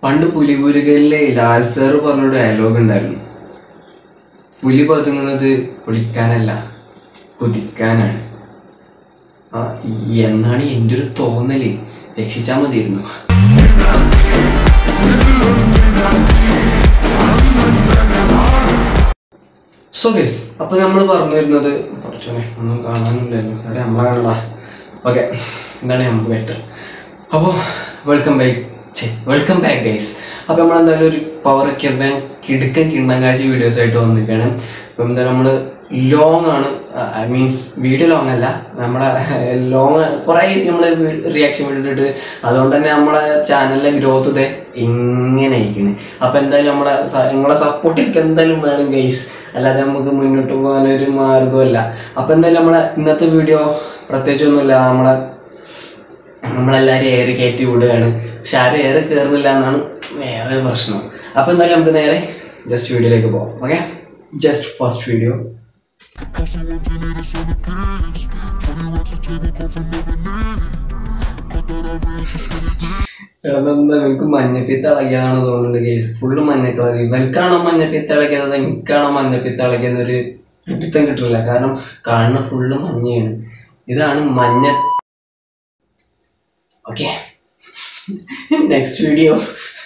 പണ്ട് പുലിപുരുകയിലെ ലാൽ സാർ പറഞ്ഞൊരു ഡയലോഗ് ഉണ്ടായിരുന്നു പുലി പതുങ്ങുന്നത് കുളിക്കാനല്ല കുതിക്കാനാണ് ആ എന്നാണ് എൻ്റെ ഒരു തോന്നല് രക്ഷിച്ചാൽ മതിയായിരുന്നു സോ ഗസ് അപ്പൊ നമ്മൾ പറഞ്ഞു വരുന്നത് പഠിച്ചോനെ ഒന്നും കാണാനില്ലല്ലോ അവിടെ നമ്മളെ കാണടാ ഓക്കെ എന്താണ് നമുക്ക് ബെറ്റർ അപ്പോൾ welcome back welcome back guys അപ്പോൾ നമ്മൾ എന്തായാലും ഒരു പവർ കിണ്ണ കിടുക്കൻ കിണ്ണങ്കാശി വീഡിയോസ് ആയിട്ട് വന്നിരിക്കുകയാണ് അപ്പം എന്തായാലും നമ്മൾ ലോങ് ആണ് ഐ മീൻസ് വീഡിയോ ലോങ് അല്ല നമ്മളെ ലോങ് കുറേ നമ്മൾ റിയാക്ഷൻ വീഡിയോ അതുകൊണ്ട് തന്നെ നമ്മളെ ചാനലിലെ ഗ്രോത്ത് ഇതേ ഇങ്ങനെ ആയിരിക്കണ് അപ്പം എന്തായാലും നമ്മളെ സ- നിങ്ങളെ സപ്പോർട്ട് എനിക്ക് എന്തായാലും വേണം ഗൈസ് അല്ലാതെ നമുക്ക് മുന്നോട്ട് പോകാനൊരു മാർഗമല്ല അപ്പം എന്തായാലും നമ്മളെ ഇന്നത്തെ വീഡിയോ പ്രത്യേകിച്ചൊന്നുമില്ല നമ്മളെ നമ്മളെല്ലാവരും എയർ കയറ്റി വിടുകയാണ് പക്ഷെ ആരും എയർ കയറുന്നില്ല എന്നാണ് വേറെ പ്രശ്നം അപ്പം എന്തായാലും നമുക്ക് നേരെ ജസ്റ്റ് വീഡിയോയിലേക്ക് പോകാം ഓക്കെ ജസ്റ്റ് ഫസ്റ്റ് വീഡിയോ എടാ എനിക്ക് മഞ്ഞപ്പിത്ത ഇളകിയതാണ് തോന്നുന്നുണ്ട് കേസ് ഫുള്ള് മഞ്ഞക്കളർ ഇവൻക്കാണോ മഞ്ഞപ്പിത്ത ഇളകിയത് എനിക്കാണോ മഞ്ഞപ്പിത്ത ഇളകിയത് ഒരു പിത്തം കിട്ടില്ല കാരണം കാണുന്ന ഫുള്ള് മഞ്ഞയാണ് ഇതാണ് മഞ്ഞ ഓക്കെ നെക്സ്റ്റ് വീഡിയോ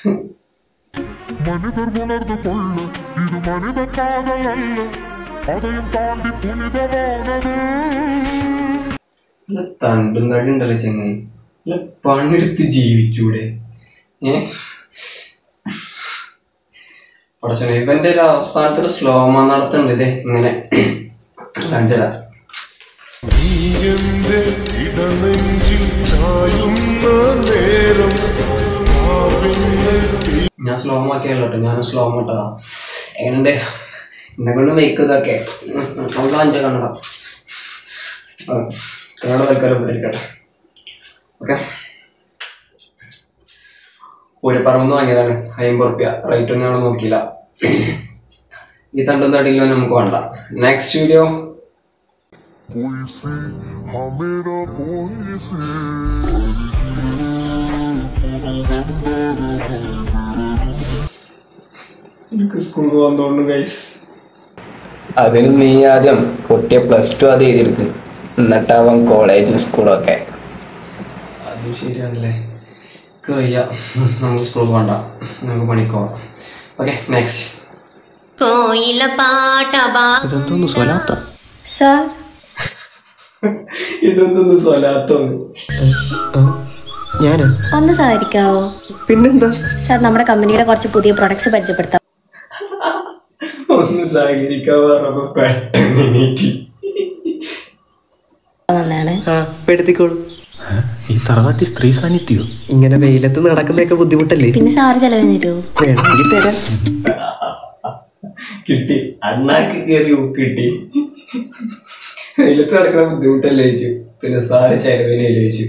மனிதர் உணர்ந்து கொள்ள இது மனித காதல் அல்ல அதையும் தாண்டி புனிதமானது നല്ല തണ്ടും തടി ഉണ്ടല്ലോ ചെങ്ങായി നല്ല പണിയെടുത്ത് ജീവിച്ചൂടെ ഏ പടച്ചോനെ ഇവന്റെ ഒരു അവസാനത്തെ ഒരു സ്ലോമ നടത്തുന്നുണ്ട് ഇതേ ഇങ്ങനെ കാണിച്ചതാ എന്റെ ഇടനെഞ്ചിൽ ചായുന്ന നേരം ആവിന്നെ ഞാൻ സ്ലോ ആക്കിയല്ലോ കേട്ടോ ഞാൻ സ്ലോ ഇട്ടതാ എങ്ങനെയുണ്ട് എന്നെ കൊണ്ട് വെക്കും ഇതൊക്കെ നമുക്ക് അഞ്ച കണ്ണട കണ്ണട തൽക്കാലം ഇവിടെ ഇരിക്കട്ടെ ഓക്കെ പൂരപ്പറമ്പ് വാങ്ങിയതാണ് അമ്പത് റുപ്യ റേറ്റ് ഒന്നും അവിടെ നോക്കിയില്ല ഈ തണ്ടും തടിയില്ലോ നമുക്ക് വേണ്ട നെക്സ്റ്റ് വീഡിയോ कोई से हाँ मेरा कोई से എനിക്ക് സ്കൂൾ പോകാൻ തോന്നുന്നു ഗൈസ് അതിന് നീ ആദ്യം പൊട്ടിയ പ്ലസ് ടു അത് എഴുതിയെടുത്ത് എന്നിട്ടാവാം കോളേജ് സ്കൂളൊക്കെ അതും ശരിയാണല്ലേ കഴിയ നമുക്ക് സ്കൂൾ പോകണ്ട നമുക്ക് പണിക്കോവാം ഓക്കെ നെക്സ്റ്റ് കോയില പാട്ട ബാ ഇതെന്തോന്ന് സ്വലാത്ത സാർ ഇതൊന്നും സ്വലാത്തോന്ന് ഞാന് ഒന്ന് സഹകരിക്കാവോ പിന്നെന്താ സാർ നമ്മുടെ കമ്പനിയുടെ കുറച്ച് പുതിയ പ്രൊഡക്ട്സ് പരിചയപ്പെടുത്താം ഒന്ന് സഹകരിക്കാൻ പറഞ്ഞപ്പോ പെട്ടെന്ന് എണീറ്റ് വന്നാണ് ആ പെടുത്തിക്കോളൂ ഈ തറവാട്ടി സ്ത്രീ സാന്നിധ്യോ ഇങ്ങനെ വെയിലത്ത് നടക്കുന്നതൊക്കെ ബുദ്ധിമുട്ടല്ലേ പിന്നെ സാറ് ചെലവിന് തരുമോ വേണമെങ്കിൽ തരാം കിട്ടി അണ്ണാക്ക് കയറി ഉക്ക് കിട്ടി വെയിലത്ത് നടക്കണ ബുദ്ധിമുട്ടല്ലേ ചോദിച്ചു പിന്നെ സാറ് ചെലവിനെ ചോദിച്ചു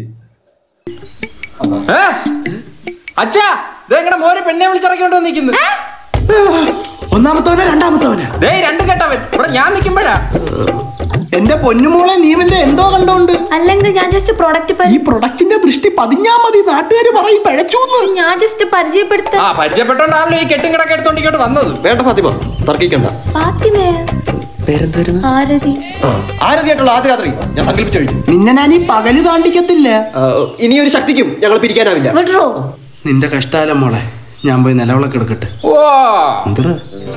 അച്ഛാ ഇതെങ്ങനെ മോരെ പെണ്ണെ വിളിച്ചിറക്കിക്കൊണ്ട് വന്നിരിക്കുന്നു ഒന്നാമത്തവനാ രണ്ടാമത്തവനാ ദേ രണ്ടും കേട്ടവൻ ഇവിടെ ഞാൻ നിൽക്കുമ്പോഴാ എന്റെ പൊന്നുമോളെ നീ ഇവന്റെ എന്തോ കണ്ടോണ്ട് അല്ലെങ്കിൽ ഞാൻ ജസ്റ്റ് പ്രൊഡക്റ്റ് ഈ പ്രൊഡക്റ്റിന്റെ ദൃഷ്ടി പതിഞ്ഞാ മതി നാട്ടുകാര് പറയും പിഴച്ചൂന്ന് ഞാൻ ജസ്റ്റ് പരിചയപ്പെടുത്താം ആ പരിചയപ്പെട്ടോണ്ടാണല്ലോ ഈ കെട്ടും കിടക്കെ എടുത്തോണ്ട് ഇങ്ങോട്ട് വന്നത് വേണ്ട ഫാത്തിമ തർക്കിക്കണ്ട ഫാത്തിമേ പേരെന്തായിരുന്നു ആരതി ആരതിയായിട്ടുള്ള ആദ്യ രാത്രി ഞാൻ സങ്കല്പിച്ചു കഴിഞ്ഞു നിന്നെ ഞാൻ ഈ പകല് താണ്ടിക്കത്തില്ല ഇനിയൊരു ശക്തിക്കും ഞങ്ങൾ പിരിക്കാനാവില്ല വിട്രോ നിന്റെ കഷ്ടാലം മോളെ ഞാൻ പോയി നിലവിളക്ക് എടുക്കട്ടെ ഓ എന്തറ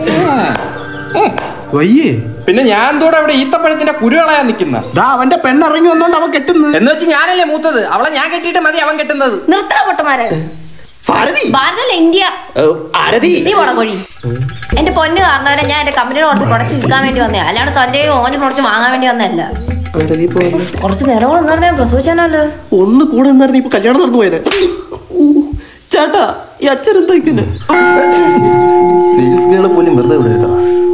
വയ്യേ പിന്നെ ഞാൻ തൂടെ അവിടെ ഈത്തപ്പഴത്തിന്റെ കുരു കളയാൻ നിൽക്കുന്ന ദാ അവന്റെ പെണ്ണിറങ്ങി വന്നോണ്ട് അവൻ കെട്ടുന്നു എന്ന് വെച്ച് ഞാനല്ലേ മൂത്തത് അവളെ ഞാൻ കെട്ടിയിട്ട് മതി അവൻ കെട്ടുന്നത് നിർത്തണ പൊട്ടന്മാരെ ഭാരതി ഭാരതല്ല ഇന്ത്യ ആരതി നീ പോണ കോഴി എന്റെ പൊന്ന് കാരണവരെ ഞാൻ എന്റെ കമ്പനിയുടെ കുറച്ച് പ്രൊഡക്ട്സ് വിൽക്കാൻ വേണ്ടി വന്നേ അല്ലാണ്ട് തന്റെ ഓന്റെ പ്രൊഡക്റ്റ് വാങ്ങാൻ വേണ്ടി വന്നതല്ല ആരതി ഇപ്പൊ വന്ന്? കുറച്ച് നേരം കൂടെ നിന്നാണ് ഞാൻ പ്രസവിച്ചാനല്ലോ ഒന്ന് കൂടെ നിന്നായിരുന്നു ഇപ്പൊ കല്യാണം നടന്നു പോയത് ചേട്ടാ ഈ അച്ഛൻ എന്താ ഇങ്ങനെ സെയിൽസ് ഗേളെ പോലും വെറുതെ വിടരുതാ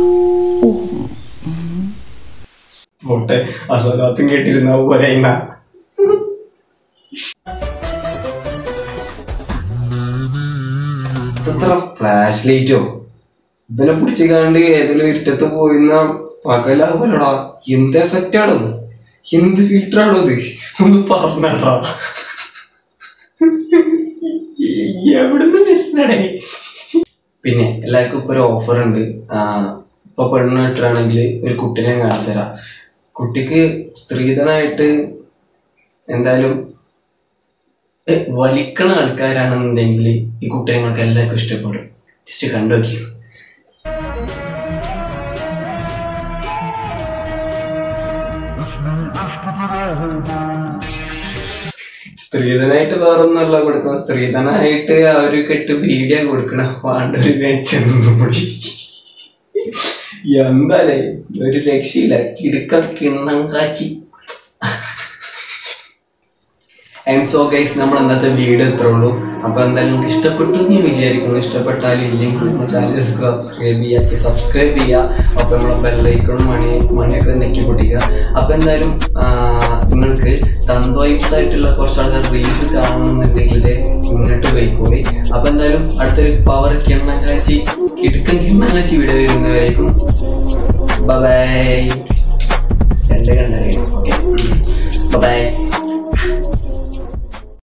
പോട്ടെ അസ്വലാത്തും കേട്ടിരുന്ന പോലെ ഇന്ന ഇത്ര ഫ്ലാഷ് ലൈറ്റോ ഇവനെ പിടിച്ച് കണ്ട് ഏതെങ്കിലും ഇരുട്ടത്ത് പോയിന്ന പകലാവൂലടാ എന്ത് എഫക്റ്റ് ആണോ എന്ത് ഫിൽറ്റർ ആണോ ഇത് ഒന്ന് പറഞ്ഞാടാ എവിടുന്ന് വരുന്ന എന്നടേ പിന്നെ എല്ലാവർക്കും ഇപ്പൊ ഒരു ഓഫർ ഉണ്ട് ആ, ഇപ്പൊ പെണ്ണ് കിട്ടുകയാണെങ്കിൽ ഒരു കുട്ടീനെ കാണിച്ചു തരാം കുട്ടിക്ക് സ്ത്രീധനായിട്ട് എന്തായാലും ഏ, വലിക്കണ ആൾക്കാരാണെന്നുണ്ടെങ്കിൽ ഈ കുട്ടിയെ നിങ്ങൾക്ക് എല്ലാവർക്കും ഇഷ്ടപ്പെടും ജസ്റ്റ് കണ്ടു നോക്കി സ്ത്രീധനായിട്ട് വേറൊന്നുമല്ല കൊടുക്കണം സ്ത്രീധനായിട്ട് ആ ഒരു കെട്ട് ബീഡിയ കൊടുക്കണം വാണ്ട ഒരു വെച്ചൂടി എന്താലേ ഒരു രക്ഷയില്ല കിടുക്ക കിണ്ണം കാച്ചി ആൻഡ് സോ ഗൈസ് നമ്മൾ ഇന്നത്തെ വീഡിയോ ഇത്രേ ഉള്ളൂ അപ്പൊ എന്തായാലും നിങ്ങൾക്ക് ഇഷ്ടപ്പെട്ടു എന്ന് ഞാൻ വിചാരിക്കുന്നു ഇഷ്ടപ്പെട്ടാലും ഇല്ലെങ്കിൽ നമ്മുടെ ചാനൽ സബ്സ്ക്രൈബ് ചെയ്യുക സബ്സ്ക്രൈബ് ചെയ്യുക അപ്പൊ നമ്മളെ ബെല്ലൈക്കണും മണി മണിയൊക്കെ നെക്കി പൊട്ടിക്കുക അപ്പൊ എന്തായാലും ആ, നിങ്ങൾക്ക് തന്തോയിപ്സ് ആയിട്ടുള്ള കുറച്ച് ആൾക്കാർ റീൽസ് കാണണമെന്നുണ്ടെങ്കിൽ ഇത് ഇങ്ങോട്ട് പോയിക്കോളി അപ്പൊ എന്തായാലും അടുത്തൊരു പവർ കിണ്ണം കാച്ചി കിടുക്കൻ കിണ്ണം കാച്ചി വീഡിയോ വരുന്നവരേക്കും ബൈ രണ്ട് കണ്ടറിയണം ഓക്കെ ബൈ